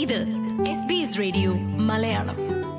ഇത് S B S radio Malayalam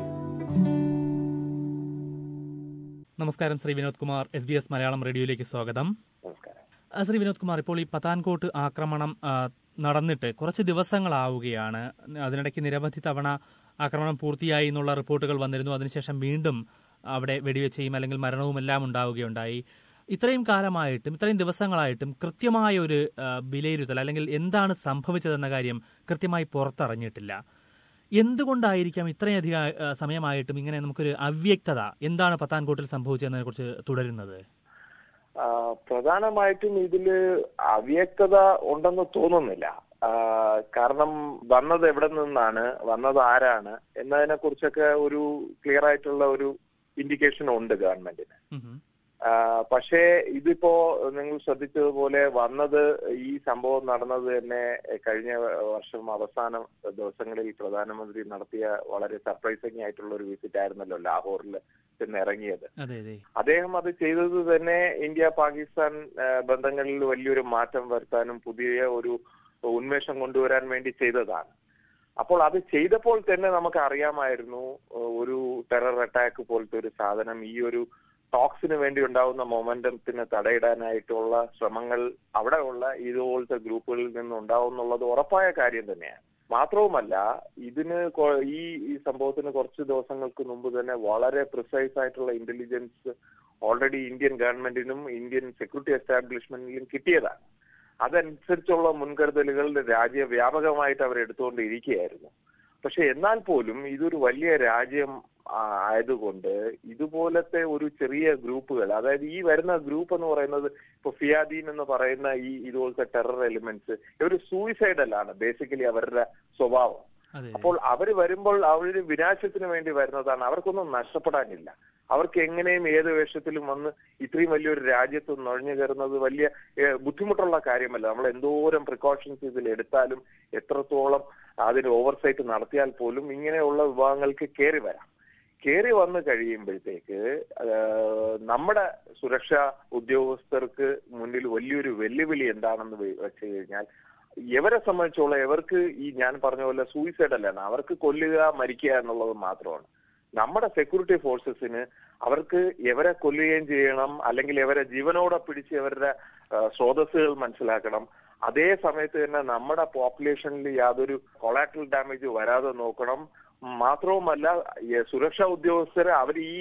നമസ്കാരം Sree Vinod Kumar S B S Malayalam റേഡിയോയിലേക്ക് സ്വാഗതം നമസ്കാരം ആ, ശ്രീ വിനോദ് കുമാർ ഇപ്പോൾ ഈ പത്താൻകോട്ട് ആക്രമണം ആ, നടന്നിട്ട് കുറച്ച് ദിവസങ്ങളാവുകയാണ് അതിനിടയ്ക്ക് നിരവധി തവണ ആക്രമണം പൂർത്തിയായി എന്നുള്ള റിപ്പോർട്ടുകൾ വന്നിരുന്നു അതിനുശേഷം വീണ്ടും അവിടെ വെടിവെച്ചയും അല്ലെങ്കിൽ മരണവും എല്ലാം ഉണ്ടാവുകയുണ്ടായി ഇത്രയും കാലമായിട്ടും ഇത്രയും ദിവസങ്ങളായിട്ടും കൃത്യമായ ഒരു ആ, വിലയിരുത്തൽ അല്ലെങ്കിൽ എന്താണ് സംഭവിച്ചതെന്ന കാര്യം കൃത്യമായി പുറത്തറിഞ്ഞിട്ടില്ല എന്തുകൊണ്ടായിരിക്കാം ഇത്രയധികം ആ, സമയമായിട്ടും ഇങ്ങനെ നമുക്കൊരു അവ്യക്തത എന്താണ് പത്താൻകോട്ടിൽ സംഭവിച്ചതിനെ കുറിച്ച് തുടരുന്നത് ആ, പ്രധാനമായിട്ടും ഇതില് അവ്യക്തത ഉണ്ടെന്ന് തോന്നുന്നില്ല ആ, കാരണം വന്നത് എവിടെ നിന്നാണ് വന്നത് ആരാണ് എന്നതിനെ കുറിച്ചൊക്കെ ഒരു ക്ലിയർ ആയിട്ടുള്ള ഒരു ഇൻഡിക്കേഷൻ ഉണ്ട് ഗവൺമെന്റിന് ഉം ഹും. ആ, പക്ഷേ ഇതിപ്പോ നിങ്ങൾ ശ്രദ്ധിച്ചതുപോലെ വന്നത് ഈ സംഭവം നടന്നത് തന്നെ കഴിഞ്ഞ വർഷം അവസാന ദിവസങ്ങളിൽ പ്രധാനമന്ത്രി നടത്തിയ വളരെ സർപ്രൈസിംഗ് ആയിട്ടുള്ള ഒരു വിസിറ്റ് ആയിരുന്നല്ലോ ലാഹോറിൽ ചെന്ന് ഇറങ്ങിയത് അതെ അതെ അദ്ദേഹം അത് ചെയ്തത് തന്നെ ഇന്ത്യ പാകിസ്ഥാൻ ആ, ബന്ധങ്ങളിൽ വലിയൊരു മാറ്റം വരുത്താനും പുതിയ ഒരു ഉന്മേഷം കൊണ്ടുവരാൻ വേണ്ടി ചെയ്തതാണ് അപ്പോൾ അത് ചെയ്തപ്പോൾ തന്നെ നമുക്ക് അറിയാമായിരുന്നു ആ, ഒരു ടെറർ അറ്റാക്ക് പോലത്തെ ഒരു സാധനം ഈ ഒരു ടോക്സിന് വേണ്ടി ഉണ്ടാവുന്ന മൊമെന്റത്തിന് തടയിടാനായിട്ടുള്ള ശ്രമങ്ങൾ അവിടെയുള്ള ഇതുപോലത്തെ ഗ്രൂപ്പുകളിൽ നിന്ന് ഉണ്ടാവും എന്നുള്ളത് ഉറപ്പായ കാര്യം തന്നെയാണ് മാത്രവുമല്ല ഇതിന് കൊ- ഈ ഈ സംഭവത്തിന് കുറച്ച് ദിവസങ്ങൾക്ക് മുമ്പ് തന്നെ വളരെ പ്രിസൈസ് ആയിട്ടുള്ള ഇന്റലിജൻസ് ഓൾറെഡി ഇന്ത്യൻ ഗവൺമെന്റിനും ഇന്ത്യൻ സെക്യൂരിറ്റി എസ്റ്റാബ്ലിഷ്മെന്റിലും കിട്ടിയതാണ് അതനുസരിച്ചുള്ള മുൻകരുതലുകൾ രാജ്യവ്യാപകമായിട്ട് അവർ എടുത്തുകൊണ്ടിരിക്കുകയായിരുന്നു പക്ഷെ എന്നാൽ പോലും ഇതൊരു വലിയ രാജ്യം ആ, ആയതുകൊണ്ട് ഇതുപോലത്തെ ഒരു ചെറിയ ഗ്രൂപ്പുകൾ അതായത് ഈ വരുന്ന ഗ്രൂപ്പ് എന്ന് പറയുന്നത് ഇപ്പൊ ഫിയാദീൻ എന്ന് പറയുന്ന ഈ ഇതുപോലത്തെ ടെറർ എലിമെന്റ്സ് ഇവർ സൂയിസൈഡലാണ് ബേസിക്കലി അവരുടെ സ്വഭാവം അതെ അപ്പോൾ അവർ വരുമ്പോൾ അവര് വിനാശത്തിന് വേണ്ടി വരുന്നതാണ് അവർക്കൊന്നും നഷ്ടപ്പെടാനില്ല അവർക്ക് എങ്ങനെയും ഏത് വേഷത്തിലും വന്ന് ഇത്രയും വലിയൊരു രാജ്യത്ത് നുഴഞ്ഞു കയറുന്നത് വലിയ ഏഹ്, ബുദ്ധിമുട്ടുള്ള കാര്യമല്ല നമ്മൾ എന്തോരം പ്രിക്കോഷൻസ് ഇതിൽ എടുത്താലും എത്രത്തോളം അതിന് ഓവർസൈറ്റ് നടത്തിയാൽ പോലും ഇങ്ങനെയുള്ള വിഭാഗങ്ങൾക്ക് കയറി വരാം കയറി വന്നു കഴിയുമ്പോഴത്തേക്ക് ആഹ്, നമ്മുടെ സുരക്ഷാ ഉദ്യോഗസ്ഥർക്ക് മുന്നിൽ വലിയൊരു വെല്ലുവിളി എന്താണെന്ന് വെ- വെച്ച് കഴിഞ്ഞാൽ ഇവരെ സംബന്ധിച്ചോളം ഇവർക്ക് ഈ ഞാൻ പറഞ്ഞ പോലെ സൂയിസൈഡ് അല്ലാണ് അവർക്ക് കൊല്ലുക മരിക്കുക എന്നുള്ളത് മാത്രമാണ് നമ്മുടെ സെക്യൂരിറ്റി ഫോഴ്സസിന് അവർക്ക് എവരെ കൊല്ലുകയും ചെയ്യണം അല്ലെങ്കിൽ ഇവരെ ജീവനോടെ പിടിച്ച് ഇവരുടെ ആ, സ്രോതസ്സുകൾ മനസ്സിലാക്കണം അതേ സമയത്ത് തന്നെ നമ്മുടെ പോപ്പുലേഷനിൽ യാതൊരു കൊളാറ്ററൽ ഡാമേജ് വരാതെ നോക്കണം മാത്രവുമല്ല ഈ സുരക്ഷാ ഉദ്യോഗസ്ഥരെ അവർ ഈ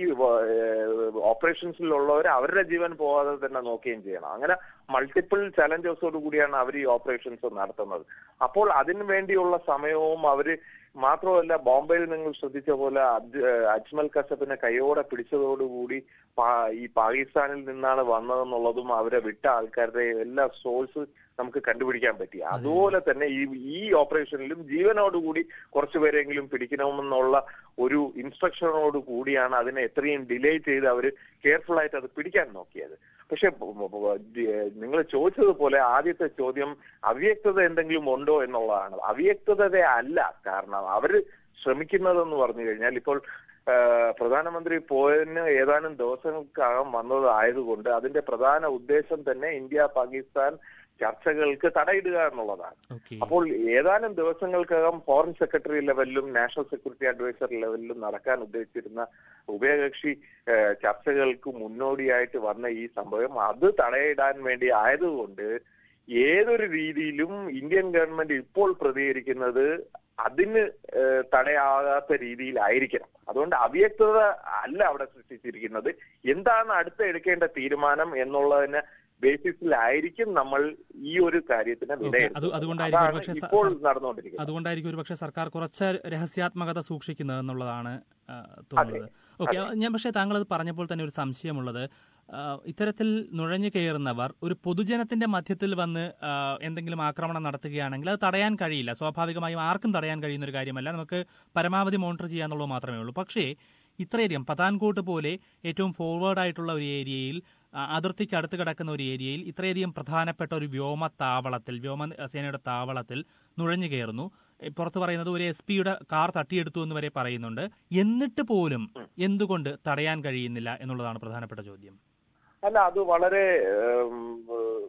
ഓപ്പറേഷൻസിലുള്ളവർ അവരുടെ ജീവൻ പോകാതെ തന്നെ നോക്കുകയും ചെയ്യണം അങ്ങനെ മൾട്ടിപ്പിൾ ചലഞ്ചസോട് കൂടിയാണ് അവർ ഈ ഓപ്പറേഷൻസ് നടത്തുന്നത് അപ്പോൾ അതിനു വേണ്ടിയുള്ള സമയവും അവര് മാത്രമല്ല ബോംബെയിൽ നിങ്ങൾ ശ്രദ്ധിച്ച പോലെ അജ്- അജ്മൽ കസബിനെ കൈയോടെ പിടിച്ചതോടുകൂടി പാ- ഈ പാകിസ്ഥാനിൽ നിന്നാണ് വന്നതെന്നുള്ളതും അവരെ വിട്ട ആൾക്കാരുടെ എല്ലാ സോഴ്സ് നമുക്ക് കണ്ടുപിടിക്കാൻ പറ്റി അതുപോലെ തന്നെ ഈ ഈ ഓപ്പറേഷനിലും ജീവനോടുകൂടി കുറച്ചുപേരെങ്കിലും പിടിക്കണമെന്നുള്ള ഒരു ഇൻസ്ട്രക്ഷനോട് കൂടിയാണ് അതിനെ എത്രയും ഡിലേ ചെയ്ത് അവർ കെയർഫുൾ ആയിട്ട് അത് പിടിക്കാൻ നോക്കിയത് പക്ഷെ നിങ്ങൾ ചോദിച്ചതുപോലെ ആദ്യത്തെ ചോദ്യം അവ്യക്തത എന്തെങ്കിലും ഉണ്ടോ എന്നുള്ളതാണ് അവ്യക്തത അല്ല കാരണം അവര് ശ്രമിക്കുന്നതെന്ന് പറഞ്ഞു കഴിഞ്ഞാൽ ഇപ്പോൾ ആ, പ്രധാനമന്ത്രി പോയതിന് ഏതാനും ദിവസങ്ങൾക്കകം വന്നത് ആയതുകൊണ്ട് അതിന്റെ പ്രധാന ഉദ്ദേശം തന്നെ ഇന്ത്യ പാകിസ്ഥാൻ ചർച്ചകൾക്ക് തടയിടുക എന്നുള്ളതാണ് ഓക്കെ അപ്പോൾ ഏതാനും ദിവസങ്ങൾക്കകം ഫോറിൻ സെക്രട്ടറി ലെവലിലും നാഷണൽ സെക്യൂരിറ്റി അഡ്വൈസർ ലെവലിലും നടക്കാൻ ഉദ്ദേശിച്ചിരുന്ന ഉഭയകക്ഷി ഏഹ്, ചർച്ചകൾക്ക് മുന്നോടിയായിട്ട് വന്ന ഈ സംഭവം അത് തടയിടാൻ വേണ്ടി ആയതുകൊണ്ട് ഏതൊരു രീതിയിലും ഇന്ത്യൻ ഗവൺമെന്റ് ഇപ്പോൾ പ്രതികരിക്കുന്നത് അതിന് ഏഹ്, തടയാകാത്ത രീതിയിലായിരിക്കണം അതുകൊണ്ട് അവ്യക്തത അല്ല അവിടെ സൃഷ്ടിച്ചിരിക്കുന്നത് എന്താണ് അടുത്ത എടുക്കേണ്ട തീരുമാനം എന്നുള്ളതിന് ബേസിസിലായിരിക്കും നമ്മൾ ഈ ഒരു കാര്യത്തിന് അത് വിലയിരുത്തുന്നത് അതുകൊണ്ടായിരിക്കും അതാണ് ഒരുപക്ഷെ സ- ഇപ്പോൾ സ- നടന്നുകൊണ്ടിരിക്കുന്നത് അതുകൊണ്ടായിരിക്കും ഒരുപക്ഷെ സർക്കാർ കുറച്ച് രഹസ്യാത്മകത സൂക്ഷിക്കുന്നത് എന്നുള്ളതാണ് ആ, തോന്നുന്നത് ഓക്കെ ഞാൻ പക്ഷേ താങ്കൾ അത് പറഞ്ഞപ്പോൾ തന്നെ ഒരു സംശയമുള്ളത് ആ, ഇത്തരത്തിൽ നുഴഞ്ഞു കയറുന്നവർ ഒരു പൊതുജനത്തിന്റെ മധ്യത്തിൽ വന്ന് ആ, എന്തെങ്കിലും ആക്രമണം നടത്തുകയാണെങ്കിൽ അത് തടയാൻ കഴിയില്ല സ്വാഭാവികമായും ആർക്കും തടയാൻ കഴിയുന്ന ഒരു കാര്യമല്ല നമുക്ക് പരമാവധി മോണിറ്റർ ചെയ്യാന്നുള്ളത് മാത്രമേ ഉള്ളൂ പക്ഷേ ഇത്രയധികം പത്താൻകോട്ട് പോലെ ഏറ്റവും ഫോർവേഡ് ആയിട്ടുള്ള ഒരു ഏരിയയിൽ ആ, അതിർത്തിക്ക് അടുത്ത് കിടക്കുന്ന ഒരു ഏരിയയിൽ ഇത്രയധികം പ്രധാനപ്പെട്ട ഒരു വ്യോമ താവളത്തിൽ വ്യോമ സേനയുടെ താവളത്തിൽ നുഴഞ്ഞു കയറുന്നു എ, പുറത്ത് പറയുന്നത് ഒരു എസ് പിയുടെ കാർ തട്ടിയെടുത്തു എന്ന് വരെ പറയുന്നുണ്ട് എന്നിട്ട് പോലും എന്തുകൊണ്ട് തടയാൻ കഴിയുന്നില്ല എന്നുള്ളതാണ് പ്രധാനപ്പെട്ട ചോദ്യം അല്ല അത് വളരെ ഉം,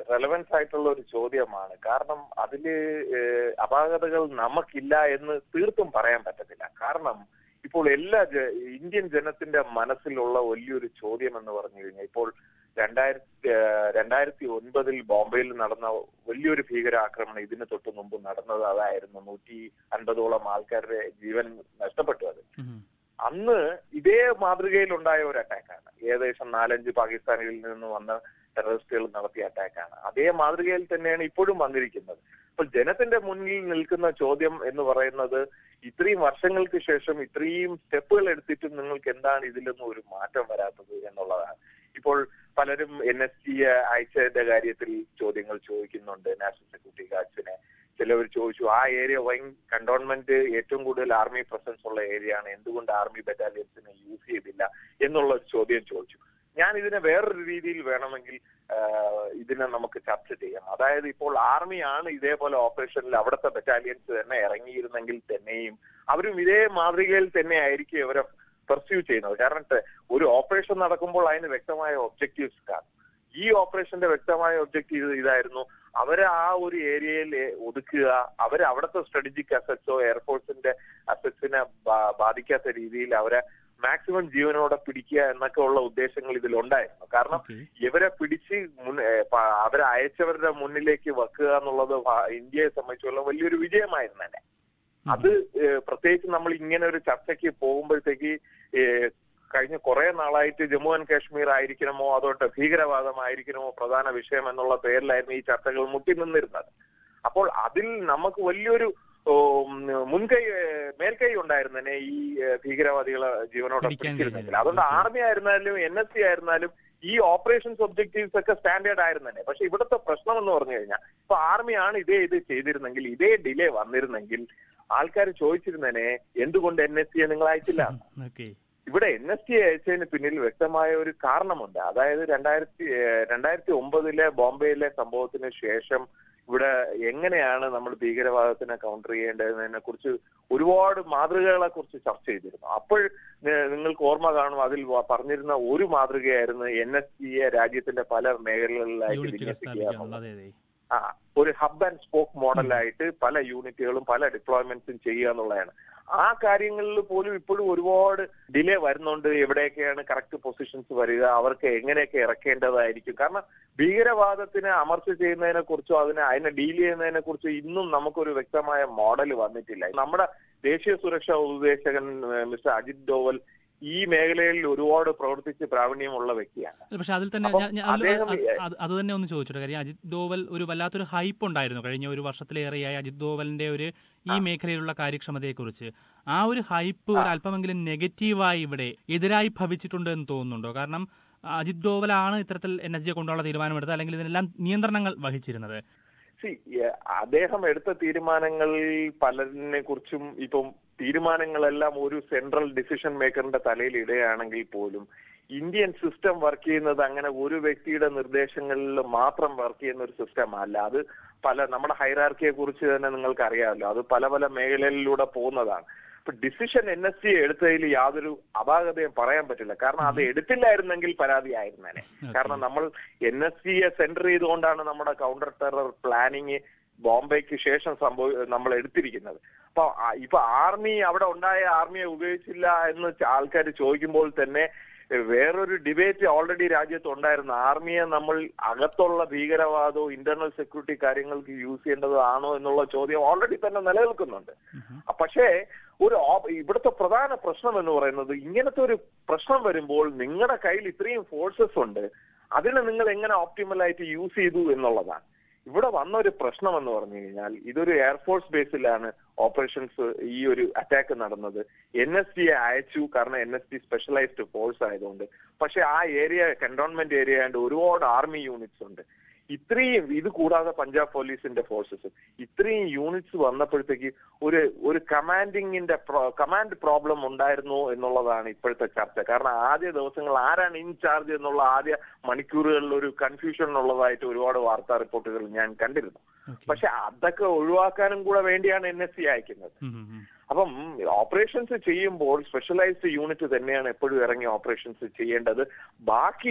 റെലവൻസ് ആയിട്ടുള്ള ഒരു ചോദ്യമാണ് കാരണം അതില് ഏഹ്, അപാകതകൾ നമുക്കില്ല എന്ന് തീർത്തും പറയാൻ പറ്റത്തില്ല കാരണം ഇപ്പോൾ എല്ലാ ജ- ഇന്ത്യൻ ജനത്തിന്റെ മനസ്സിലുള്ള വലിയൊരു ചോദ്യം എന്ന് പറഞ്ഞു കഴിഞ്ഞാൽ ഇപ്പോൾ രണ്ടായിരത്തി ഏഹ്, രണ്ടായിരത്തി ഒൻപതിൽ ബോംബെയിൽ നടന്ന വലിയൊരു ഭീകരാക്രമണം ഇതിന് തൊട്ട് മുമ്പ് നടന്നത് അതായിരുന്നു നൂറ്റി അൻപതോളം ആൾക്കാരുടെ ജീവൻ നഷ്ടപ്പെട്ടു അത് ഉം. അന്ന് ഇതേ മാതൃകയിൽ ഉണ്ടായ ഒരു അറ്റാക്കാണ് ഏകദേശം നാലഞ്ച് പാകിസ്ഥാനികളിൽ നിന്ന് വന്ന ടെററിസ്റ്റുകൾ നടത്തിയ അറ്റാക്കാണ് അതേ മാതൃകയിൽ തന്നെയാണ് ഇപ്പോഴും വന്നിരിക്കുന്നത് അപ്പോൾ ജനത്തിന്റെ മുന്നിൽ നിൽക്കുന്ന ചോദ്യം എന്ന് പറയുന്നത് ഇത്രയും വർഷങ്ങൾക്ക് ശേഷം ഇത്രയും സ്റ്റെപ്പുകൾ എടുത്തിട്ടും നിങ്ങൾക്ക് എന്താണ് ഇതിലൊന്നും ഒരു മാറ്റം വരാത്തത് എന്നുള്ളതാണ് ഇപ്പോൾ പലരും എൻ എസ് ജി അയച്ചതിന്റെ കാര്യത്തിൽ ചോദ്യങ്ങൾ ചോദിക്കുന്നുണ്ട് നാഷണൽ സെക്യൂരിറ്റി ഗാർഡ്സിനെ ചിലവർ ചോദിച്ചു ആ ഏരിയ വൈൻ കണ്ടോൺമെന്റ് ഏറ്റവും കൂടുതൽ ആർമി പ്രസൻസ് ഉള്ള ഏരിയ ആണ് എന്തുകൊണ്ട് ആർമി ബറ്റാലിയൻസിനെ യൂസ് ചെയ്തില്ല എന്നുള്ള ഒരു ചോദ്യം ചോദിച്ചു ഞാൻ ഇതിനെ വേറൊരു രീതിയിൽ വേണമെങ്കിൽ ആ, ഇതിനെ നമുക്ക് ചർച്ച ചെയ്യാം അതായത് ഇപ്പോൾ ആർമിയാണ് ഇതേപോലെ ഓപ്പറേഷനിൽ അവിടുത്തെ ബറ്റാലിയൻസ് തന്നെ ഇറങ്ങിയിരുന്നെങ്കിൽ തന്നെയും അവരും ഇതേ മാതൃകയിൽ തന്നെ ആയിരിക്കും ഇവരെ പെർസ്യൂ ചെയ്യുന്നത് കാരണം ടെ- ഒരു ഓപ്പറേഷൻ നടക്കുമ്പോൾ അതിന് വ്യക്തമായ ഒബ്ജക്റ്റീവ്സ് കാണും ഈ ഓപ്പറേഷന്റെ വ്യക്തമായ ഒബ്ജക്റ്റീവ് ഇതായിരുന്നു അവരെ ആ ഒരു ഏരിയയിൽ ഒതുക്കുക അവരെ അവിടുത്തെ സ്ട്രാറ്റജിക് അസറ്റ്സോ എയർഫോഴ്സിന്റെ അസറ്റ്സിനെ ബാധിക്കാത്ത രീതിയിൽ അവരെ മാക്സിമം ജീവനോടെ പിടിക്കുക എന്നൊക്കെ ഉള്ള ഉദ്ദേശങ്ങൾ ഇതിലുണ്ടായിരുന്നു കാരണം ഓക്കെ ഇവരെ പിടിച്ച് മുൻ ഏ, പ- അവരെ അയച്ചവരുടെ മുന്നിലേക്ക് വെക്കുക എന്നുള്ളത് ഭ- ഇന്ത്യയെ സംബന്ധിച്ചുള്ള വലിയൊരു വിജയമായിരുന്നു തന്നെ അത് ഏ, പ്രത്യേകിച്ച് നമ്മൾ ഇങ്ങനെ ഒരു ചർച്ചയ്ക്ക് പോകുമ്പോഴത്തേക്ക് ഏ, കഴിഞ്ഞ കുറെ നാളായിട്ട് ജമ്മു ആൻഡ് കാശ്മീർ ആയിരിക്കണമോ അതോട്ട് ഭീകരവാദമായിരിക്കണമോ പ്രധാന വിഷയം എന്നുള്ള പേരിലായിരുന്നു ഈ ചർച്ചകൾ മുട്ടി നിന്നിരുന്നത് അപ്പോൾ അതിൽ നമുക്ക് വലിയൊരു ഓ, ഉം, മുൻകൈ ഏ, മേൽക്കൈ ഉണ്ടായിരുന്നെ ഈ ഏ, ഭീകരവാദികളെ ജീവനോടെ പിടിക്കാൻ പിടിച്ചിരുന്നെങ്കിൽ കഴിഞ്ഞില്ല. അതുകൊണ്ട് ഓക്കേ. ആർമി ആയിരുന്നാലും എൻ എസ് സി ആയിരുന്നാലും ഈ ഓപ്പറേഷൻസ് ഒബ്ജക്റ്റീവ്സ് ഒക്കെ സ്റ്റാൻഡേർഡ് ആയിരുന്നു തന്നെ പക്ഷെ ഇവിടുത്തെ പ്രശ്നം എന്ന് പറഞ്ഞു കഴിഞ്ഞാൽ ഇപ്പൊ ആർമിയാണ് ഇതേ ഇത് ചെയ്തിരുന്നെങ്കിൽ ഇതേ ഡിലേ വന്നിരുന്നെങ്കിൽ ആൾക്കാർ ചോദിച്ചിരുന്നേനെ എന്തുകൊണ്ട് എൻ എസ് സിയെ നിങ്ങൾ അയച്ചില്ല ഓക്കെ ഇവിടെ എൻ എസ് ടി അയച്ചതിന് പിന്നിൽ വ്യക്തമായ ഒരു കാരണമുണ്ട് അതായത് രണ്ടായിരത്തി ഏഹ് രണ്ടായിരത്തി ഒമ്പതിലെ ബോംബെയിലെ സംഭവത്തിന് ശേഷം ഇവിടെ എങ്ങനെയാണ് നമ്മൾ ഭീകരവാദത്തിനെ കൗണ്ടർ ചെയ്യേണ്ടതിനെ കുറിച്ച് ഒരുപാട് മാതൃകകളെ കുറിച്ച് ചർച്ച ചെയ്തിരുന്നു അപ്പോൾ നി- നിങ്ങൾക്ക് ഓർമ്മ കാണും അതിൽ വ- പറഞ്ഞിരുന്ന ഒരു മാതൃകയായിരുന്നു എൻ എസ് ടിയെ രാജ്യത്തിന്റെ പല മേഖലകളിലായിട്ട് യൂണിറ്റുകൾ വിന്യസിക്കുക സ്ഥാപിക്കാനുള്ള എന്നുള്ളത്. അതെ അതെ ആ ഒരു ഹബ് ആൻഡ് സ്പോക്ക് മോഡലായിട്ട് പല യൂണിറ്റുകളും പല ഡിപ്ലോയ്മെന്റ്സും ചെയ്യുക എന്നുള്ളതാണ് ആ കാര്യങ്ങളിൽ പോലും ഇപ്പോഴും ഒരുപാട് ഡിലേ വരുന്നുണ്ട് എവിടെയൊക്കെയാണ് കറക്റ്റ് പൊസിഷൻസ് വരിക അവർക്ക് എങ്ങനെയൊക്കെ ഇറക്കേണ്ടതായിരിക്കും കാരണം ഭീകരവാദത്തിനെ അമർച്ച ചെയ്യുന്നതിനെ കുറിച്ചോ അതിനെ അതിനെ ഡീൽ ചെയ്യുന്നതിനെ കുറിച്ചോ ഇന്നും നമുക്കൊരു വ്യക്തമായ മോഡൽ വന്നിട്ടില്ല നമ്മുടെ ദേശീയ സുരക്ഷാ ഉപദേശകൻ ഏഹ്, മിസ്റ്റർ അജിത് ഡോവൽ ഈ മേഖലയിൽ ഒരുപാട് പ്രവർത്തിച്ച് പ്രാവീണ്യമുള്ള വ്യക്തിയാണ് അല്ല, പക്ഷെ അതിൽ തന്നെ അപ്പം ഞാൻ- ഞാൻ അതിൽ അദ്ദേഹം അത് അത് അത് തന്നെ ഒന്ന് ചോദിച്ചോട്ടെ കാര്യം അജിത് ദോവൽ ഒരു വല്ലാത്തൊരു ഹൈപ്പ് ഉണ്ടായിരുന്നു കഴിഞ്ഞ ഒരു വർഷത്തിലേറെയായി അജിത് ദോവലിന്റെ ഒരു ഈ മേഖലയിലുള്ള കാര്യക്ഷമതയെക്കുറിച്ച് ആ ഒരു ഹൈപ്പ് ഒരു അല്പമെങ്കിലും നെഗറ്റീവായി ഇവിടെ എതിരായി ഭവിച്ചിട്ടുണ്ട് എന്ന് തോന്നുന്നുണ്ടോ കാരണം അജിത് ദോവലാണ് ഇത്തരത്തിൽ എൻ എസ് ജിയെ കൊണ്ടുള്ള തീരുമാനമെടുത്തത് അല്ലെങ്കിൽ ഇതിനെല്ലാം നിയന്ത്രണങ്ങൾ വഹിച്ചിരുന്നത് സി അദ്ദേഹം എടുത്ത തീരുമാനങ്ങളിൽ പലതിനെ കുറിച്ചും ഇപ്പം തീരുമാനങ്ങളെല്ലാം ഒരു സെൻട്രൽ ഡിസിഷൻ മേക്കറിന്റെ തലയിൽ ഇടുകയാണെങ്കിൽ പോലും ഇന്ത്യൻ സിസ്റ്റം വർക്ക് ചെയ്യുന്നത് അങ്ങനെ ഒരു വ്യക്തിയുടെ നിർദ്ദേശങ്ങളിൽ മാത്രം വർക്ക് ചെയ്യുന്ന ഒരു സിസ്റ്റം അല്ല അത് പല നമ്മുടെ ഹൈറാർക്കിയെ കുറിച്ച് തന്നെ നിങ്ങൾക്ക് അറിയാമല്ലോ അത് പല പല മേഖലകളിലൂടെ പോകുന്നതാണ് ഇപ്പൊ ഡിസിഷൻ എൻ എസ് സി എടുത്തതിൽ യാതൊരു അപാകതയും പറയാൻ പറ്റില്ല കാരണം അത് എടുത്തില്ലായിരുന്നെങ്കിൽ പരാതി ആയിരുന്നേനെ കാരണം നമ്മൾ എൻ എസ് സിയെ സെന്റർ ചെയ്തുകൊണ്ടാണ് നമ്മുടെ കൗണ്ടർ ടെറർ പ്ലാനിങ് ബോംബെക്ക് ശേഷം സംഭവ നമ്മൾ എടുത്തിരിക്കുന്നത് അപ്പൊ ആ- ഇപ്പൊ ആർമി അവിടെ ഉണ്ടായ ആർമിയെ ഉപയോഗിച്ചില്ല എന്ന് ആൾക്കാർ ചോദിക്കുമ്പോൾ തന്നെ എഹ്, വേറൊരു ഡിബേറ്റ് ഓൾറെഡി രാജ്യത്ത് ഉണ്ടായിരുന്നു ആർമിയെ നമ്മൾ അകത്തുള്ള ഭീകരവാദവും ഇന്റർണൽ സെക്യൂരിറ്റി കാര്യങ്ങൾക്ക് യൂസ് ചെയ്യേണ്ടതാണോ എന്നുള്ള ചോദ്യം ഓൾറെഡി തന്നെ നിലനിൽക്കുന്നുണ്ട് അ, പക്ഷേ ഒരു ഓപ്- ഇവിടുത്തെ പ്രധാന പ്രശ്നം എന്ന് പറയുന്നത് ഇങ്ങനത്തെ ഒരു പ്രശ്നം വരുമ്പോൾ നിങ്ങളുടെ കയ്യിൽ ഇത്രയും ഫോഴ്സസ് ഉണ്ട് അതിനെ നിങ്ങൾ എങ്ങനെ ഓപ്റ്റിമൽ ആയിട്ട് യൂസ് ചെയ്തു എന്നുള്ളതാണ് ഇവിടെ വന്ന ഒരു പ്രശ്നം എന്ന് പറഞ്ഞു കഴിഞ്ഞാൽ ഇതൊരു എയർഫോഴ്സ് ബേസിലാണ് ഓപ്പറേഷൻസ് ഈ ഒരു അറ്റാക്ക് നടന്നത് എൻ എസ് ടിയെ അയച്ചു കാരണം N S T specialised force ആയതുകൊണ്ട് പക്ഷെ ആ ഏരിയ കന്റോൺമെന്റ് ഏരിയ ആയതുകൊണ്ട് ഒരുപാട് ആർമി യൂണിറ്റ്സ് ഉണ്ട് ഇത്രയും ഇത് കൂടാതെ പഞ്ചാബ് പോലീസിന്റെ ഫോഴ്സസ് ഇത്രയും യൂണിറ്റ്സ് വന്നപ്പോഴത്തേക്ക് ഒരു ഒരു കമാൻഡിങ്ങിന്റെ കമാൻഡ് പ്രോബ്ലം ഉണ്ടായിരുന്നു എന്നുള്ളതാണ് ഇപ്പോഴത്തെ ചർച്ച കാരണം ആദ്യ ദിവസങ്ങൾ ആരാണ് ഇൻചാർജ് എന്നുള്ള ആദ്യ മണിക്കൂറുകളിൽ ഒരു കൺഫ്യൂഷൻ ഉള്ളതായിട്ട് ഒരുപാട് വാർത്താ റിപ്പോർട്ടുകൾ ഞാൻ കണ്ടിരുന്നു Okay. പക്ഷെ അതൊക്കെ ഒഴിവാക്കാനും കൂടെ വേണ്ടിയാണ് എൻ എസ് സി അയക്കുന്നത് ഉം, ഉം, ഉം. അപ്പം ഓപ്പറേഷൻസ് ചെയ്യുമ്പോൾ സ്പെഷ്യലൈസ്ഡ് യൂണിറ്റ് തന്നെയാണ് എപ്പോഴും ഇറങ്ങി ഓപ്പറേഷൻസ് ചെയ്യേണ്ടത് ബാക്കി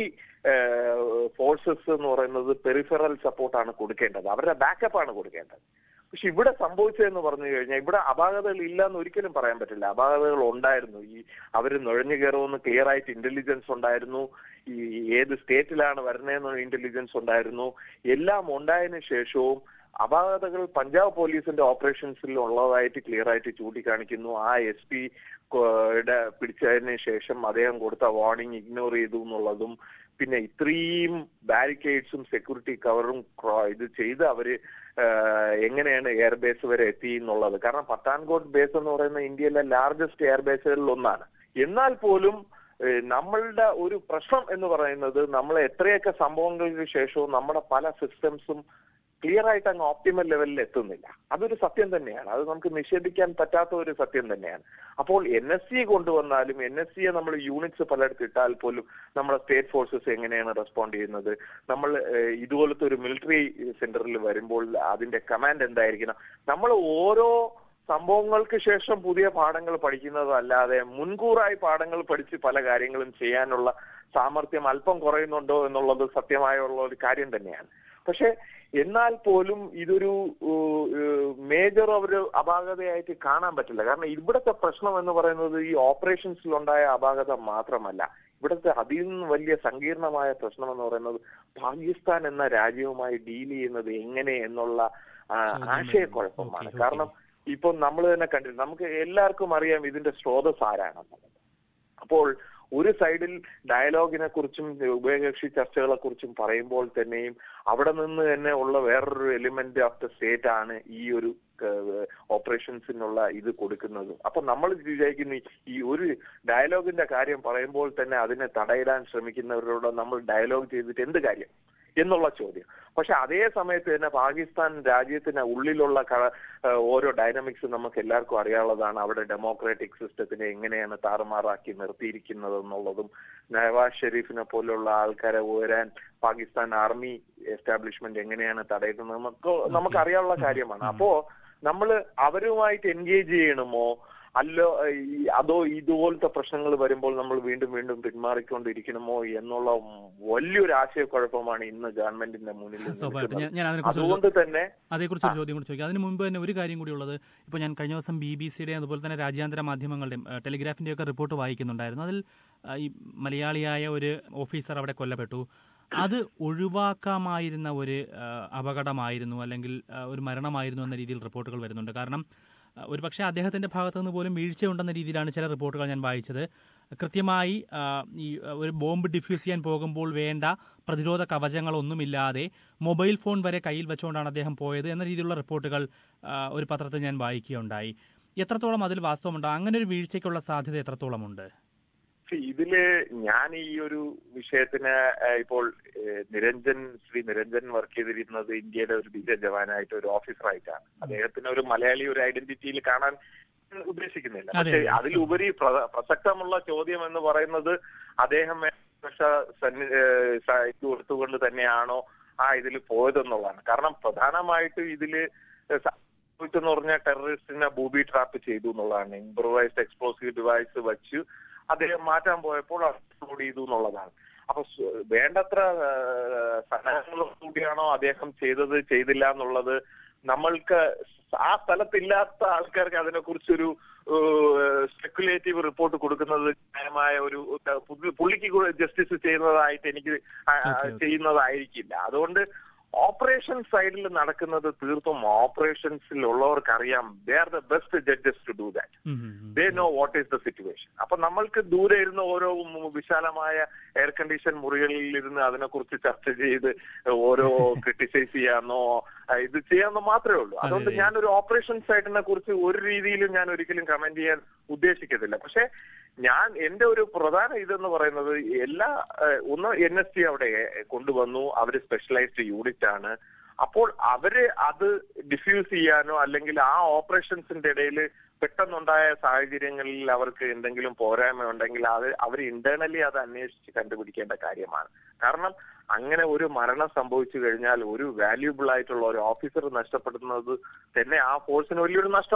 ഫോഴ്സസ് എന്ന് പറയുന്നത് പെരിഫറൽ സപ്പോർട്ടാണ് കൊടുക്കേണ്ടത് അവരുടെ ബാക്കപ്പ് ആണ് കൊടുക്കേണ്ടത് പക്ഷെ ഇവിടെ സംഭവിച്ചതെന്ന് പറഞ്ഞു കഴിഞ്ഞാൽ ഇവിടെ അപാകതകൾ ഇല്ല എന്ന് ഒരിക്കലും പറയാൻ പറ്റില്ല അപാകതകൾ ഉണ്ടായിരുന്നു ഈ അവർ നുഴഞ്ഞു കയറുമെന്ന് ക്ലിയർ ആയിട്ട് ഇന്റലിജൻസ് ഉണ്ടായിരുന്നു ഈ ഏത് സ്റ്റേറ്റിലാണ് വരുന്നതെന്ന് ഇന്റലിജൻസ് ഉണ്ടായിരുന്നു എല്ലാം ഉണ്ടായതിനു ശേഷവും അപാകതകൾ പഞ്ചാബ് പോലീസിന്റെ ഓപ്പറേഷൻസിൽ ഉള്ളതായിട്ട് ക്ലിയർ ആയിട്ട് ചൂണ്ടിക്കാണിക്കുന്നു ആ എസ് പി പിടിച്ചതിന് ശേഷം അദ്ദേഹം കൊടുത്ത വാർണിംഗ് ഇഗ്നോർ ചെയ്തു എന്നുള്ളതും പിന്നെ ഇത്രയും ബാരിക്കേഡ്സും സെക്യൂരിറ്റി കവറും ഇത് ചെയ്ത് അവര് എങ്ങനെയാണ് എയർബേസ് വരെ എത്തി എന്നുള്ളത് കാരണം പത്താൻകോട്ട് ബേസ് എന്ന് പറയുന്ന ഇന്ത്യയിലെ ലാർജസ്റ്റ് എയർബേസുകളിൽ ഒന്നാണ് എന്നാൽ പോലും നമ്മളുടെ ഒരു പ്രശ്നം എന്ന് പറയുന്നത് നമ്മൾ എത്രയൊക്കെ സംഭവങ്ങൾക്ക് ശേഷവും നമ്മുടെ പല സിസ്റ്റംസും ക്ലിയർ ആയിട്ട് അങ്ങ് ഓപ്റ്റിമൽ ലെവലിൽ എത്തുന്നില്ല അതൊരു സത്യം തന്നെയാണ് അത് നമുക്ക് നിഷേധിക്കാൻ പറ്റാത്ത ഒരു സത്യം തന്നെയാണ് അപ്പോൾ എൻ എസ് സി കൊണ്ടുവന്നാലും എൻ എസ് സിയെ നമ്മൾ യൂണിറ്റ്സ് പലയിടത്ത് ഇട്ടാൽ പോലും നമ്മുടെ സ്റ്റേറ്റ് ഫോഴ്സസ് എങ്ങനെയാണ് റെസ്പോണ്ട് ചെയ്യുന്നത് നമ്മൾ ഇതുപോലത്തെ ഒരു മിലിറ്ററി സെന്ററിൽ വരുമ്പോൾ അതിന്റെ കമാൻഡ് എന്തായിരിക്കണം നമ്മൾ ഓരോ സംഭവങ്ങൾക്ക് ശേഷം പുതിയ പാഠങ്ങൾ പഠിക്കുന്നതല്ലാതെ മുൻകൂറായി പാഠങ്ങൾ പഠിച്ച് പല കാര്യങ്ങളും ചെയ്യാനുള്ള സാമർഥ്യം അല്പം കുറയുന്നുണ്ടോ എന്നുള്ളത് സത്യമായുള്ള ഒരു കാര്യം തന്നെയാണ് പക്ഷെ എന്നാൽ പോലും ഇതൊരു മേജർ ഒരു അപാകതയായിട്ട് കാണാൻ പറ്റില്ല കാരണം ഇവിടുത്തെ പ്രശ്നം എന്ന് പറയുന്നത് ഈ ഓപ്പറേഷൻസിലുണ്ടായ അപാകത മാത്രമല്ല ഇവിടുത്തെ അതിൽ നിന്ന് വലിയ സങ്കീർണമായ പ്രശ്നം എന്ന് പറയുന്നത് പാകിസ്ഥാൻ എന്ന രാജ്യവുമായി ഡീൽ ചെയ്യുന്നത് എങ്ങനെ എന്നുള്ള ആശയക്കുഴപ്പമാണ് കാരണം ഇപ്പൊ നമ്മൾ തന്നെ കണ്ടിരുന്നു നമുക്ക് എല്ലാവർക്കും അറിയാം ഇതിന്റെ സ്രോതസ് ആരാണെന്നുള്ളത് അപ്പോൾ ഒരു സൈഡിൽ ഡയലോഗിനെ കുറിച്ചും ഉഭയകക്ഷി ചർച്ചകളെ കുറിച്ചും പറയുമ്പോൾ തന്നെയും അവിടെ നിന്ന് തന്നെ ഉള്ള വേറൊരു എലിമെന്റ് ഓഫ് ദ സ്റ്റേറ്റ് ആണ് ഈ ഒരു ഓപ്പറേഷൻസിനുള്ള ഇത് കൊടുക്കുന്നത് അപ്പൊ നമ്മൾ വിചാരിക്കുന്നു ഈ ഒരു ഡയലോഗിന്റെ കാര്യം പറയുമ്പോൾ തന്നെ അതിനെ തടയിടാൻ ശ്രമിക്കുന്നവരോട് നമ്മൾ ഡയലോഗ് ചെയ്തിട്ട് എന്ത് കാര്യം എന്നുള്ള ചോദ്യം പക്ഷെ അതേ സമയത്ത് തന്നെ പാകിസ്ഥാൻ രാജ്യത്തിന് ഉള്ളിലുള്ള ഓരോ ഡൈനാമിക്സ് നമുക്ക് എല്ലാവർക്കും അറിയാനുള്ളതാണ് അവിടെ ഡെമോക്രാറ്റിക് സിസ്റ്റത്തിനെ എങ്ങനെയാണ് താറുമാറാക്കി നിർത്തിയിരിക്കുന്നത് എന്നുള്ളതും നവാസ് ഷെരീഫിനെ പോലുള്ള ആൾക്കാരെ ഉയരാൻ പാകിസ്ഥാൻ ആർമി എസ്റ്റാബ്ലിഷ്മെന്റ് എങ്ങനെയാണ് തടയുന്നത് നമുക്ക് നമുക്ക് അറിയാനുള്ള കാര്യമാണ് അപ്പോ നമ്മൾ അവരുമായിട്ട് എൻഗേജ് ചെയ്യണമോ അല്ലോ അതോ ഇതുപോലത്തെ പ്രശ്നങ്ങൾ വരുമ്പോൾ നമ്മൾ വീണ്ടും വീണ്ടും പിന്മാറിക്കൊണ്ടിരിക്കണമോ എന്നുള്ള വലിയൊരു ആശയക്കുഴപ്പമാണ് ഇന്ന് ഗവൺമെന്റിന്റെ മുന്നിൽ അതുകൊണ്ട് തന്നെ അതേക്കുറിച്ച് ഒരു ചോദ്യം കൂടി ചോദിക്കാം അതിന് മുമ്പ് തന്നെ ഒരു കാര്യം കൂടി ഉള്ളത് ഇപ്പോൾ ഞാൻ കഴിഞ്ഞ ദിവസം ബി ബി സിയുടെ അതുപോലെ തന്നെ രാജ്യാന്തര മാധ്യമങ്ങളുടെയും ടെലിഗ്രാഫിന്റെ ഒക്കെ റിപ്പോർട്ട് വായിക്കുന്നുണ്ടായിരുന്നു അതിൽ ഈ മലയാളിയായ ഒരു ഓഫീസർ അവിടെ കൊല്ലപ്പെട്ടു അത് ഒഴിവാക്കാമായിരുന്ന ഒരു അപകടമായിരുന്നു അല്ലെങ്കിൽ ഒരു മരണമായിരുന്നു എന്ന രീതിയിൽ റിപ്പോർട്ടുകൾ വരുന്നുണ്ട് കാരണം ഒരു പക്ഷേ അദ്ദേഹത്തിന്റെ ഭാഗത്തു നിന്ന് പോലും വീഴ്ചയുണ്ടെന്ന രീതിയിലാണ് ചില റിപ്പോർട്ടുകൾ ഞാൻ വായിച്ചത് കൃത്യമായി ഈ ഒരു ബോംബ് ഡിഫ്യൂസ് ചെയ്യാൻ പോകുമ്പോൾ വേണ്ട പ്രതിരോധ കവചങ്ങളൊന്നുമില്ലാതെ മൊബൈൽ ഫോൺ വരെ കയ്യിൽ വെച്ചുകൊണ്ടാണ് അദ്ദേഹം പോയത് എന്ന രീതിയിലുള്ള റിപ്പോർട്ടുകൾ ഒരു പത്രത്തിൽ ഞാൻ വായിക്കുകയുണ്ടായി എത്രത്തോളം അതിൽ വാസ്തവമുണ്ടോ അങ്ങനെ ഒരു വീഴ്ചയ്ക്കുള്ള സാധ്യത എത്രത്തോളമുണ്ട് ഇതില് ഞാൻ ഈ ഒരു വിഷയത്തിന് ഇപ്പോൾ നിരഞ്ജൻ ശ്രീ നിരഞ്ജൻ വർക്ക് ചെയ്തിരുന്നത് ഇന്ത്യയിലെ ഒരു ധീര ജവാനായിട്ട് ഒരു ഓഫീസറായിട്ടാണ് അദ്ദേഹത്തിന് ഒരു മലയാളി ഒരു ഐഡന്റിറ്റിയിൽ കാണാൻ ഉദ്ദേശിക്കുന്നില്ല പക്ഷെ അതിലുപരി പ്രസക്തമുള്ള ചോദ്യം എന്ന് പറയുന്നത് അദ്ദേഹം ഇത് കൊടുത്തുകൊണ്ട് തന്നെയാണോ ആ ഇതിൽ പോയതെന്നുള്ളതാണ് കാരണം പ്രധാനമായിട്ട് ഇതില് എന്ന് പറഞ്ഞാൽ ടെററിസ്റ്റിനെ ബൂബി ട്രാപ്പ് ചെയ്തു എന്നുള്ളതാണ് ഇംപ്രൂവൈസ്ഡ് എക്സ്പ്ലോസീവ് ഡിവൈസ് വെച്ച് അദ്ദേഹം മാറ്റാൻ പോയപ്പോൾ അപ്ലോഡ് ചെയ്തു എന്നുള്ളതാണ് അപ്പൊ വേണ്ടത്ര സന്നാഹങ്ങളോടുകൂടിയാണോ അദ്ദേഹം ചെയ്തത് ചെയ്തില്ല എന്നുള്ളത് നമ്മൾക്ക് ആ സ്ഥലത്തില്ലാത്ത ആൾക്കാർക്ക് അതിനെക്കുറിച്ചൊരു സ്പെക്കുലേറ്റീവ് റിപ്പോർട്ട് കൊടുക്കുന്നത് ന്യായമായ ഒരു പുള്ളിക്ക് ജസ്റ്റിസ് ചെയ്യുന്നതായിട്ട് എനിക്ക് ചെയ്യുന്നതായിരിക്കില്ല അതുകൊണ്ട് ഓപ്പറേഷൻ സൈഡിൽ നടക്കുന്നത് തീർത്തും ഓപ്പറേഷൻസിൽ ഉള്ളവർക്ക് അറിയാം they are the best judges to do that they know what is the situation അപ്പൊ നമ്മൾക്ക് ദൂരെ ഇരുന്ന് ഓരോ വിശാലമായ എയർ കണ്ടീഷൻ മുറികളിൽ ഇരുന്ന് അതിനെക്കുറിച്ച് ചർച്ച ചെയ്ത് ഓരോ ക്രിട്ടിസൈസ് ചെയ്യാന്നോ ഇത് ചെയ്യാന്നോ മാത്രമേ ഉള്ളൂ അതുകൊണ്ട് ഞാൻ ഒരു ഓപ്പറേഷൻ സൈഡിനെ കുറിച്ച് ഒരു രീതിയിലും ഞാൻ ഒരിക്കലും കമന്റ് ചെയ്യാൻ ഉദ്ദേശിക്കത്തില്ല പക്ഷെ ഞാൻ എന്റെ ഒരു പ്രധാന ഇതെന്ന് പറയുന്നത് എല്ലാ ഒന്ന് എൻ എസ് ടി അവിടെ കൊണ്ടുവന്നു അവര് സ്പെഷ്യലൈസ്ഡ് യൂണിറ്റ് ആണ് അപ്പോൾ അവര് അത് ഡിഫ്യൂസ് ചെയ്യാനോ അല്ലെങ്കിൽ ആ ഓപ്പറേഷൻസിന്റെ ഇടയിൽ പെട്ടെന്നുണ്ടായ സാഹചര്യങ്ങളിൽ അവർക്ക് എന്തെങ്കിലും പോരായ്മ ഉണ്ടെങ്കിൽ അത് അവർ ഇന്റേണലി അത് അന്വേഷിച്ച് കണ്ടുപിടിക്കേണ്ട കാര്യമാണ് കാരണം അങ്ങനെ ഒരു മരണം സംഭവിച്ചു കഴിഞ്ഞാൽ ഒരു വാല്യൂബിൾ ആയിട്ടുള്ള ഒരു ഓഫീസർ നഷ്ടപ്പെടുന്നത് തന്നെ ആ ഫോഴ്സിന് വലിയൊരു നഷ്ടമാണ്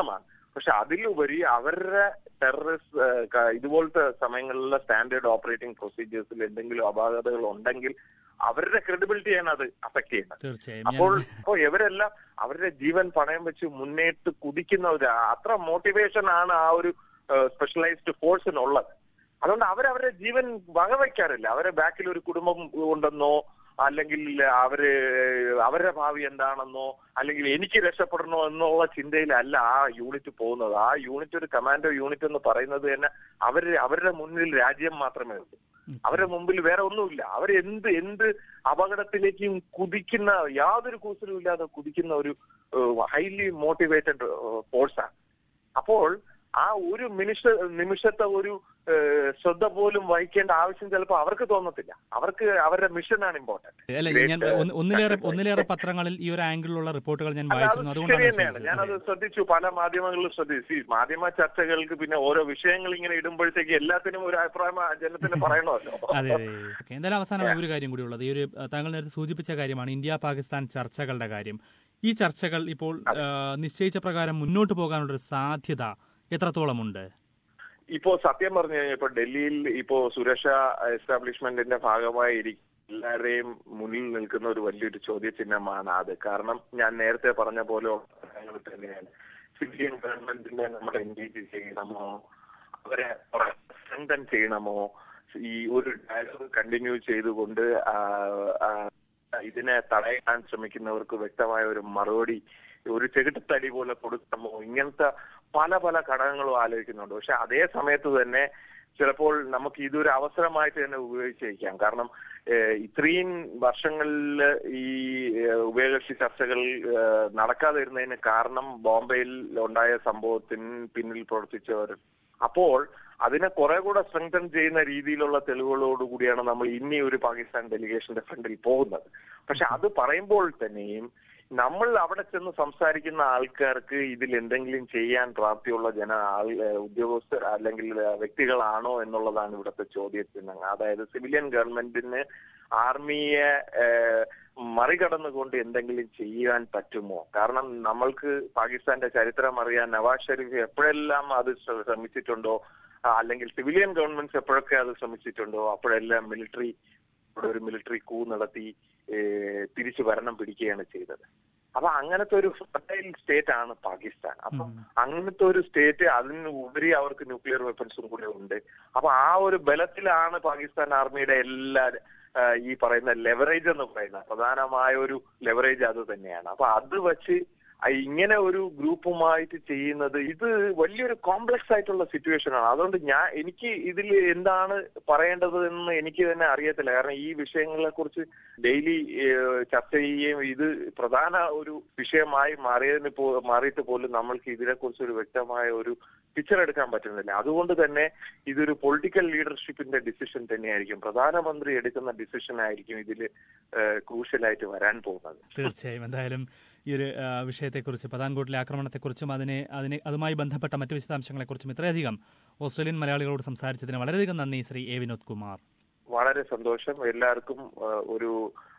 പക്ഷെ അതിലുപരി അവരുടെ ടെററിസ്റ്റ് ഇതുപോലത്തെ സമയങ്ങളിലെ സ്റ്റാൻഡേർഡ് ഓപ്പറേറ്റിംഗ് പ്രൊസീജിയേഴ്സിൽ എന്തെങ്കിലും അപാകതകൾ ഉണ്ടെങ്കിൽ അവരുടെ ക്രെഡിബിലിറ്റിയാണ് അത് അഫക്ട് ചെയ്യുന്നത് തീർച്ചയായും അപ്പോൾ ഞാൻ അപ്പോൾ ഇവരെല്ലാം അവരുടെ ജീവൻ പണയം വെച്ച് മുന്നേറ്റ് കുതിക്കുന്ന ഒരു അത്ര മോട്ടിവേഷൻ ആണ് ആ ഒരു സ്പെഷ്യലൈസ്ഡ് ഫോഴ്സിനുള്ളത് അതുകൊണ്ട് അവരവരുടെ ജീവൻ വകവയ്ക്കാറില്ല അവരെ ബാക്കിൽ ഒരു കുടുംബം ഉണ്ടെന്നോ അല്ലെങ്കിൽ അവര് അവരുടെ ഭാവി എന്താണെന്നോ അല്ലെങ്കിൽ എനിക്ക് രക്ഷപ്പെടണോ എന്നുള്ള ചിന്തയിലല്ല ആ യൂണിറ്റ് പോകുന്നത് ആ യൂണിറ്റ് ഒരു കമാൻഡോ യൂണിറ്റ് എന്ന് പറയുന്നത് തന്നെ അവര് അവരുടെ മുന്നിൽ രാജ്യം മാത്രമേ ഉള്ളൂ അവരുടെ മുമ്പിൽ വേറെ ഒന്നുമില്ല അവർ എന്ത് എന്ത് അപകടത്തിലേക്കും കുതിക്കുന്ന യാതൊരു കൂസലും ഇല്ലാതെ കുതിക്കുന്ന ഒരു ഹൈലി മോട്ടിവേറ്റഡ് ഫോഴ്സാണ് അപ്പോൾ ആ ഒരു നിമിഷ നിമിഷത്തെ ഒരു ഏഹ്, ശ്രദ്ധ പോലും വഹിക്കേണ്ട ആവശ്യം ചിലപ്പോൾ അവർക്ക് തോന്നത്തില്ല അവർക്ക് അവരുടെ മിഷനാണ് ഇമ്പോർട്ടന്റ് അല്ല ഞാൻ ഒന്ന് ഒന്നിലേറെ ഒന്നിലേറെ പത്രങ്ങളിൽ ഈ ഒരു ആംഗിളിലുള്ള റിപ്പോർട്ടുകൾ ഞാൻ അല്ല, അത് വായിച്ചിരുന്നു ശരി അതുകൊണ്ടാണ് ഞാൻ തന്നെയാണ് ചോദിച്ചത്. ഞാനത് ശ്രദ്ധിച്ചു പല മാധ്യമങ്ങളിലും ശ്രദ്ധിച്ചു ഈ മാധ്യമ ചർച്ചകൾക്ക് പിന്നെ ഓരോ വിഷയങ്ങൾ ഇങ്ങനെ ഇടുമ്പോഴത്തേക്ക് എല്ലാത്തിനും ഒരു അഭിപ്രായം ആ ജനത്തിന് പറയണമല്ലോ അതെ അതെ ഓക്കെ എന്തായാലും അവസാനമായി ഒരു കാര്യം കൂടി ഉള്ളത് ഈ ഒരു അഹ്, താങ്കൾ നേരത്തെ സൂചിപ്പിച്ച കാര്യമാണ് ഇന്ത്യ പാകിസ്ഥാൻ ചർച്ചകളുടെ കാര്യം ഈ ചർച്ചകൾ ഇപ്പോൾ അഹ്, നിശ്ചയിച്ച പ്രകാരം മുന്നോട്ട് പോകാനുള്ള ഒരു സാധ്യത എത്രത്തോളമുണ്ട് ഇപ്പോ സത്യം പറഞ്ഞു കഴിഞ്ഞാൽ ഇപ്പൊ ഡൽഹിയിൽ ഇപ്പോ സുരക്ഷാ എസ്റ്റാബ്ലിഷ്മെന്റിന്റെ ഭാഗമായി ഇരിക്കുന്ന എല്ലാവരെയും മുന്നിൽ നിൽക്കുന്ന ഒരു വലിയൊരു ചോദ്യചിഹ്നമാണ് അത് കാരണം ഞാൻ നേരത്തെ പറഞ്ഞ പോലെ കാര്യങ്ങൾ തന്നെയാണ് സിവിലിയൻ ഗവൺമെന്റിനെ നമ്മൾ എൻഗേജ് ചെയ്യണമോ അവരെ സ്ട്രെങ്തൻ ചെയ്യണമോ ഈ ഒരു ഡയലോഗ് കണ്ടിന്യൂ ചെയ്തുകൊണ്ട് ആ, ആ, ഇതിനെ തടയാൻ ശ്രമിക്കുന്നവർക്ക് വ്യക്തമായ ഒരു മറുപടി ഒരു ചെകിട്ടത്തടി പോലെ കൊടുക്കണമോ ഇങ്ങനത്തെ പല പല ഘടകങ്ങളും ആലോചിക്കുന്നുണ്ട് പക്ഷെ അതേ സമയത്ത് തന്നെ ചിലപ്പോൾ നമുക്ക് ഇതൊരു അവസരമായിട്ട് തന്നെ ഉപയോഗിച്ചേക്കാം കാരണം ഏഹ്, ഇത്രയും വർഷങ്ങളിൽ ഈ ഏഹ്, ഉഭയകക്ഷി ചർച്ചകൾ ഏഹ്, നടക്കാതെ ഇരുന്നതിന് കാരണം ബോംബെയിൽ ഉണ്ടായ സംഭവത്തിന് പിന്നിൽ പ്രവർത്തിച്ചവർ അപ്പോൾ അതിനെ കുറെ കൂടെ സ്ട്രെങ്തൻ ചെയ്യുന്ന രീതിയിലുള്ള തെളിവുകളോടുകൂടിയാണ് നമ്മൾ ഇനി ഒരു പാകിസ്ഥാൻ ഡെലിഗേഷന്റെ ഫ്രണ്ടിൽ പോകുന്നത് പക്ഷെ അത് പറയുമ്പോൾ തന്നെയും നമ്മൾ അവിടെ ചെന്ന് സംസാരിക്കുന്ന ആൾക്കാർക്ക് ഇതിൽ എന്തെങ്കിലും ചെയ്യാൻ പ്രാപ്തിയുള്ള ജന ആൾ ഏഹ് ഉദ്യോഗസ്ഥർ അല്ലെങ്കിൽ ഏഹ് വ്യക്തികളാണോ എന്നുള്ളതാണ് ഇവിടുത്തെ ചോദ്യചിഹ്നം അതായത് സിവിലിയൻ ഗവൺമെന്റിന് ആർമിയെ ഏഹ് മറികടന്നുകൊണ്ട് എന്തെങ്കിലും ചെയ്യാൻ പറ്റുമോ കാരണം നമ്മൾക്ക് പാകിസ്ഥാന്റെ ചരിത്രം അറിയാൻ നവാസ് ഷെരീഫ് എപ്പോഴെല്ലാം അത് ശ്ര- ശ്രമിച്ചിട്ടുണ്ടോ ആ, അല്ലെങ്കിൽ സിവിലിയൻ ഗവൺമെന്റ്സ് എപ്പോഴൊക്കെ അത് ശ്രമിച്ചിട്ടുണ്ടോ അപ്പോഴെല്ലാം മിലിറ്ററി ഒരു മിലിറ്ററി കൂ നടത്തി ഏഹ് തിരിച്ചു ഭരണം പിടിക്കുകയാണ് ചെയ്തത് അപ്പൊ അങ്ങനത്തെ ഒരു ഫെർട്ടൈൽ സ്റ്റേറ്റ് ആണ് പാകിസ്ഥാൻ അപ്പൊ അങ്ങനത്തെ ഒരു സ്റ്റേറ്റ് അതിന് ഉപരി അവർക്ക് ന്യൂക്ലിയർ വെപ്പൺസും കൂടെ ഉണ്ട് അപ്പൊ ആ ഒരു ബലത്തിലാണ് പാകിസ്ഥാൻ ആർമിയുടെ എല്ലാ ആ, ഈ പറയുന്ന ലെവറേജ് എന്ന് പറയുന്ന പ്രധാനമായ ഒരു ലെവറേജ് അത് തന്നെയാണ് അപ്പൊ അത് വെച്ച് ആ ഇങ്ങനെ ഒരു ഗ്രൂപ്പുമായിട്ട് ചെയ്യുന്നത് ഇത് വലിയൊരു കോംപ്ലക്സ് ആയിട്ടുള്ള സിറ്റുവേഷൻ ആണ് അതുകൊണ്ട് ഞാൻ എനിക്ക് ഇതിൽ എന്താണ് പറയേണ്ടത് എന്ന് എനിക്ക് തന്നെ അറിയത്തില്ല കാരണം ഈ വിഷയങ്ങളെ കുറിച്ച് ഡെയിലി ചർച്ച ചെയ്യുകയും ഇത് പ്രധാന ഒരു വിഷയമായി മാറിയതിന് പോ മാറിയിട്ട് പോലും നമ്മൾക്ക് ഇതിനെക്കുറിച്ച് ഒരു വ്യക്തമായ ഒരു പിക്ചർ എടുക്കാൻ പറ്റുന്നില്ല അതുകൊണ്ട് തന്നെ ഇതൊരു പൊളിറ്റിക്കൽ ലീഡർഷിപ്പിന്റെ ഡിസിഷൻ തന്നെയായിരിക്കും പ്രധാനമന്ത്രി എടുക്കുന്ന ഡിസിഷൻ ആയിരിക്കും ഇതിൽ ക്രൂഷ്യലായിട്ട് വരാൻ പോകുന്നത് തീർച്ചയായും എന്തായാലും ഈ ഒരു ആ, വിഷയത്തെക്കുറിച്ച് പതാൻകോട്ടിലെ ആക്രമണത്തെക്കുറിച്ചും അതിനെ അതിനെ അതുമായി ബന്ധപ്പെട്ട മറ്റു വിശദാംശങ്ങളെക്കുറിച്ചും ഇത്രയധികം ഓസ്ട്രേലിയൻ മലയാളികളോട് സംസാരിച്ചതിന് വളരെയധികം നന്ദി ശ്രീ എ വിനോദ് കുമാർ വളരെ സന്തോഷം എല്ലാവർക്കും ആ, ഒരു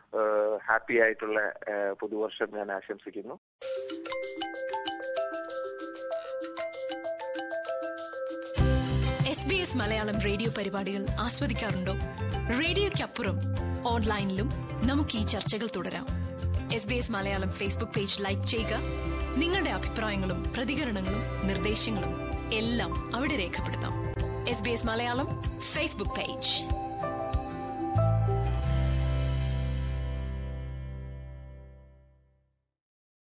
ഹാപ്പി ആയിട്ടുള്ള ആ, പുതുവർഷം ഞാൻ ആശംസിക്കുന്നു S B S Malayalam radio പരിപാടികൾ ആസ്വദിക്കാറുണ്ടോ റേഡിയോയ്ക്കപ്പുറം ഓൺലൈനിലും നമുക്ക് ഈ ചർച്ചകൾ തുടരാം S B S Malayalam Facebook page like ചെയ്യുക നിങ്ങളുടെ അഭിപ്രായങ്ങളും പ്രതികരണങ്ങളും നിർദ്ദേശങ്ങളും എല്ലാം അവിടെ രേഖപ്പെടുത്താം S B S Malayalam Facebook page